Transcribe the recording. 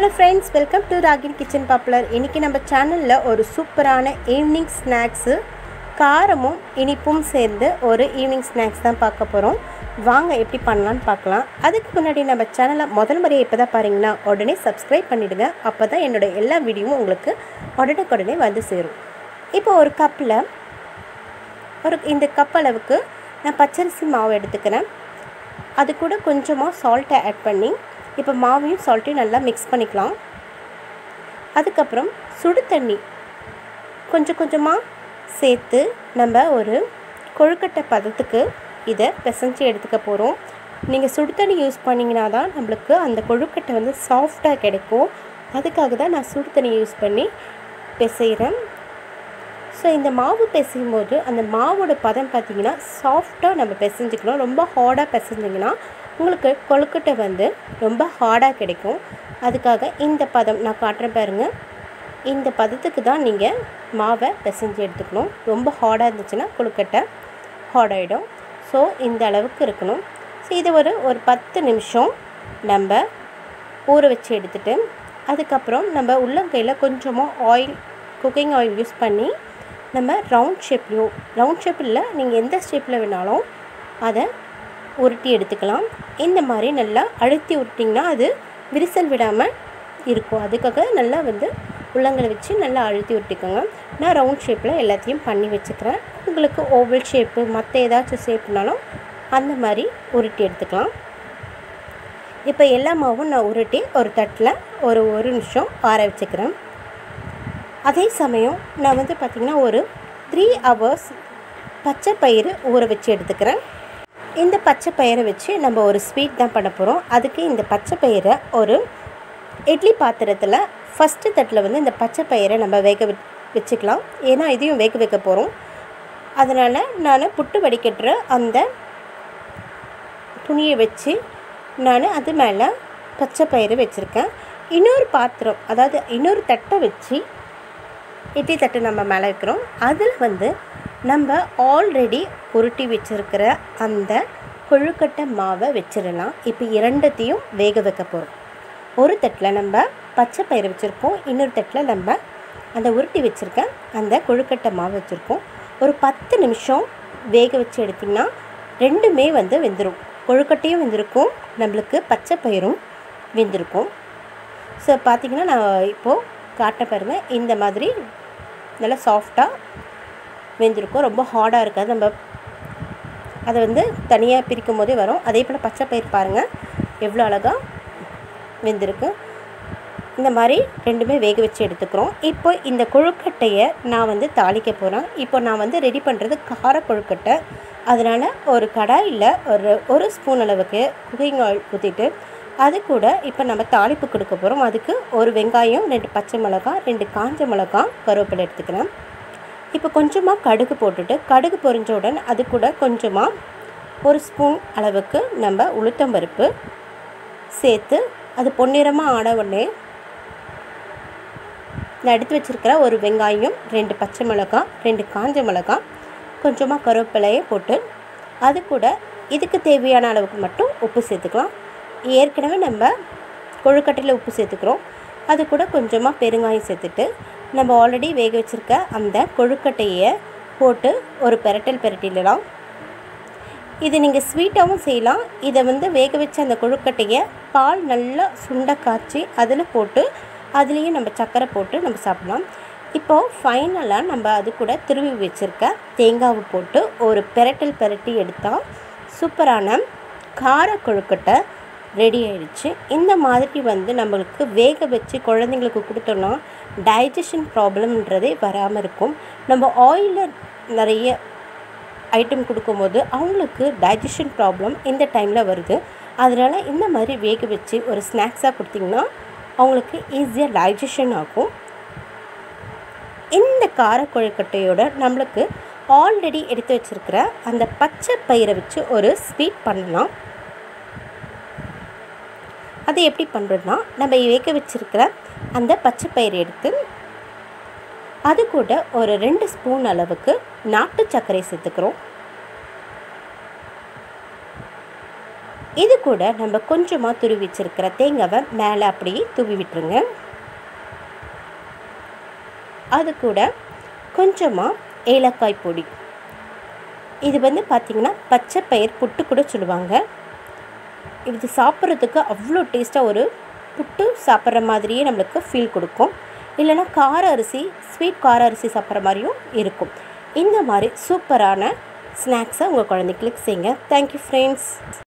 hello friends welcome to Ragin kitchen popular இன்றைக்கி நம்ம சேனலில் ஒரு சூப்பரான ஈவினிங் ஸ்நாக்ஸு காரமும் இனிப்பும் சேர்ந்து ஒரு ஈவினிங் ஸ்நாக்ஸ் தான் பார்க்க போகிறோம் வாங்க எப்படி பண்ணலான்னு பார்க்கலாம் அதுக்கு முன்னாடி நம்ம சேனலை முதல் முறையை இப்போ தான் பாருங்கன்னா உடனே சப்ஸ்கிரைப் பண்ணிவிடுங்க அப்போ தான் என்னோட எல்லா வீடியோவும் உங்களுக்கு உடனுக்குடனே வந்து சேரும் இப்போ ஒரு கப்பில் ஒரு இந்த கப் அளவுக்கு நான் பச்சரிசி மாவு எடுத்துக்கிறேன் அது கூட கொஞ்சமாக சால்ட்டை ஆட் பண்ணி இப்போ மாவையும் சால்ட்டையும் நல்லா மிக்ஸ் பண்ணிக்கலாம் அதுக்கப்புறம் சுடு தண்ணி கொஞ்சம் கொஞ்சமாக சேர்த்து நம்ம ஒரு கொழுக்கட்டை பதத்துக்கு இதை பிசைஞ்சு எடுத்துக்க போகிறோம் நீங்கள் சுடு தண்ணி யூஸ் பண்ணிங்கன்னா தான் நம்மளுக்கு அந்த கொழுக்கட்டை வந்து சாஃப்டாக கிடைக்கும் அதுக்காக தான் நான் சுடு தண்ணி யூஸ் பண்ணி பிசைகிறேன் ஸோ இந்த மாவு பிசையும் போது அந்த மாவோட பதம் பார்த்திங்கன்னா சாஃப்டாக நம்ம பிசைஞ்சிக்கணும் ரொம்ப ஹார்டாக பிசைஞ்சிங்கன்னா உங்களுக்கு கொழுக்கட்டை வந்து ரொம்ப ஹார்டாக கிடைக்கும் அதுக்காக இந்த பதம் நான் காட்டுறேன் பாருங்கள் இந்த பதத்துக்கு தான் நீங்கள் மாவை பிசைஞ்சு எடுத்துக்கணும் ரொம்ப ஹார்டாக இருந்துச்சுன்னா கொழுக்கட்டை ஹார்டாகிடும் ஸோ இந்த அளவுக்கு இருக்கணும் ஸோ இதை ஒரு ஒரு பத்து நிமிஷம் நம்ம ஊற வச்சு எடுத்துட்டு அதுக்கப்புறம் நம்ம உள்ளங்கையில் கொஞ்சமாக ஆயில் குக்கிங் ஆயில் யூஸ் பண்ணி நம்ம ரவுண்ட் ஷேப்லேயும் ரவுண்ட் ஷேப்பில் நீங்கள் எந்த ஷேப்பில் வேணாலும் அதை உருட்டி எடுத்துக்கலாம் இந்த மாதிரி நல்லா அழுத்தி விட்டிங்கன்னா அது விரிசல் விடாமல் இருக்கும் அதுக்காக நல்லா வந்து உள்ளங்களை வச்சு நல்லா அழுத்தி விட்டுக்கோங்க நான் ரவுண்ட் ஷேப்பில் எல்லாத்தையும் பண்ணி வச்சுக்கிறேன் உங்களுக்கு ஓவல் ஷேப்பு மற்ற ஏதாச்சும் ஷேப்னாலும் அந்த மாதிரி உருட்டி எடுத்துக்கலாம் இப்போ எல்லா மாவும் நான் உருட்டி ஒரு தட்டில் ஒரு ஒரு நிமிஷம் ஆற வச்சுக்கிறேன் அதே சமயம் நான் வந்து பார்த்திங்கன்னா ஒரு த்ரீ ஹவர்ஸ் பச்சை பயிறு ஊற வச்சு எடுத்துக்கிறேன் இந்த பச்சை பயிரை வச்சு நம்ம ஒரு ஸ்வீட் தான் பண்ண போகிறோம் அதுக்கு இந்த பச்சை பயிரை ஒரு இட்லி பாத்திரத்தில் ஃபஸ்ட்டு தட்டில் வந்து இந்த பச்சை பயிரை நம்ம வேக வச்சுக்கலாம் ஏன்னா இதையும் வேக வைக்க போகிறோம் அதனால் நான் புட்டு வடிக்கட்டுற அந்த துணியை வச்சு நான் அது மேலே பச்சை பயிறு வச்சுருக்கேன் இன்னொரு பாத்திரம் அதாவது இன்னொரு தட்டை வச்சு இட்லி தட்டு நம்ம மேலே வைக்கிறோம் அதில் வந்து நம்ம ஆல்ரெடி உருட்டி வச்சுருக்கிற அந்த கொழுக்கட்டை மாவை வச்சிடலாம் இப்போ இரண்டத்தையும் வேக வைக்க போகிறோம் ஒரு தட்டில் நம்ம பச்சை பயிறு வச்சுருக்கோம் இன்னொரு தட்டில் நம்ம அந்த உருட்டி வச்சுருக்க அந்த கொழுக்கட்டை மாவு வச்சுருக்கோம் ஒரு பத்து நிமிஷம் வேக வச்சு எடுத்திங்கன்னா ரெண்டுமே வந்து வெந்துடும் கொழுக்கட்டையும் வெந்திருக்கும் நம்மளுக்கு பச்சை பயிரும் வெந்திருக்கும் ஸோ பார்த்திங்கன்னா நான் இப்போது காட்ட பாருங்கள் இந்த மாதிரி நல்லா சாஃப்டாக வெந்திருக்கும் ரொம்ப ஹார்டாக இருக்காது நம்ம அதை வந்து தனியாக பிரிக்கும் போதே வரும் அதே போல் பச்சை பயிர் பாருங்கள் எவ்வளோ அழகாக வெந்திருக்கு இந்த மாதிரி ரெண்டுமே வேக வச்சு எடுத்துக்கிறோம் இப்போ இந்த கொழுக்கட்டையை நான் வந்து தாளிக்க போகிறேன் இப்போ நான் வந்து ரெடி பண்ணுறது கார கொழுக்கட்டை அதனால் ஒரு கடாயில் ஒரு ஒரு ஸ்பூன் அளவுக்கு குக்கிங் ஆயில் ஊற்றிட்டு அது கூட இப்போ நம்ம தாளிப்பு கொடுக்க போகிறோம் அதுக்கு ஒரு வெங்காயம் ரெண்டு பச்சை மிளகாய் ரெண்டு காஞ்ச மிளகாய் கருவேப்பிலை எடுத்துக்கிறேன் இப்போ கொஞ்சமாக கடுகு போட்டுட்டு கடுகு பொரிஞ்ச உடனே அது கூட கொஞ்சமாக ஒரு ஸ்பூன் அளவுக்கு நம்ம உளுத்தம்பருப்பு சேர்த்து அது பொன்னிறமாக ஆன உடனே நான் எடுத்து வச்சுருக்கிற ஒரு வெங்காயம் ரெண்டு பச்சை மிளகாய் ரெண்டு காஞ்ச மிளகாய் கொஞ்சமாக கருவேப்பிலையை போட்டு அது கூட இதுக்கு தேவையான அளவுக்கு மட்டும் உப்பு சேர்த்துக்கலாம் ஏற்கனவே நம்ம கொழுக்கட்டையில் உப்பு சேர்த்துக்கிறோம் அது கூட கொஞ்சமாக பெருங்காயம் சேர்த்துட்டு நம்ம ஆல்ரெடி வேக வச்சுருக்க அந்த கொழுக்கட்டையை போட்டு ஒரு பெரட்டல் பெரட்டிடலாம் இது நீங்கள் ஸ்வீட்டாகவும் செய்யலாம் இதை வந்து வேக வச்ச அந்த கொழுக்கட்டையை பால் நல்லா சுண்ட காய்ச்சி அதில் போட்டு அதுலேயும் நம்ம சர்க்கரை போட்டு நம்ம சாப்பிடலாம் இப்போது ஃபைனலாக நம்ம அது கூட திருவி வச்சுருக்க தேங்காவை போட்டு ஒரு பெரட்டல் பெரட்டி எடுத்தால் சூப்பரான கார கொழுக்கட்டை ரெடி ஆயிடுச்சு இந்த மாதிரி வந்து நம்மளுக்கு வேக வச்சு குழந்தைங்களுக்கு கொடுத்தோன்னா டைஜஷன் ப்ராப்ளம்ன்றதே வராமல் இருக்கும் நம்ம ஆயிலில் நிறைய ஐட்டம் கொடுக்கும்போது அவங்களுக்கு டைஜஷன் ப்ராப்ளம் இந்த டைமில் வருது அதனால் இந்த மாதிரி வேக வச்சு ஒரு ஸ்நாக்ஸாக கொடுத்திங்கன்னா அவங்களுக்கு ஈஸியாக டைஜஷன் ஆகும் இந்த கார கொழுக்கட்டையோட நம்மளுக்கு ஆல்ரெடி எடுத்து வச்சுருக்கிற அந்த பச்சை பயிரை வச்சு ஒரு ஸ்வீட் பண்ணலாம் அது எப்படி பண்ணுறதுனா நம்ம வேக வச்சுருக்கிற அந்த பச்சை பயிரை எடுத்து அது கூட ஒரு ரெண்டு ஸ்பூன் அளவுக்கு நாட்டு சர்க்கரை சேர்த்துக்கிறோம் இது கூட நம்ம கொஞ்சமாக துருவி வச்சிருக்கிற தேங்காவை மேலே அப்படியே தூவி விட்டுருங்க அது கூட கொஞ்சமாக ஏலக்காய் பொடி இது வந்து பார்த்திங்கன்னா பச்சை பயிர் புட்டு கூட சொல்லுவாங்க இது சாப்பிட்றதுக்கு அவ்வளோ டேஸ்ட்டாக ஒரு புட்டு சாப்பிட்ற மாதிரியே நம்மளுக்கு ஃபீல் கொடுக்கும் இல்லைன்னா கார அரிசி ஸ்வீட் கார அரிசி சாப்பிட்ற மாதிரியும் இருக்கும் இந்த மாதிரி சூப்பரான ஸ்நாக்ஸை உங்கள் குழந்தைகளுக்கு செய்யுங்க தேங்க்யூ ஃப்ரெண்ட்ஸ்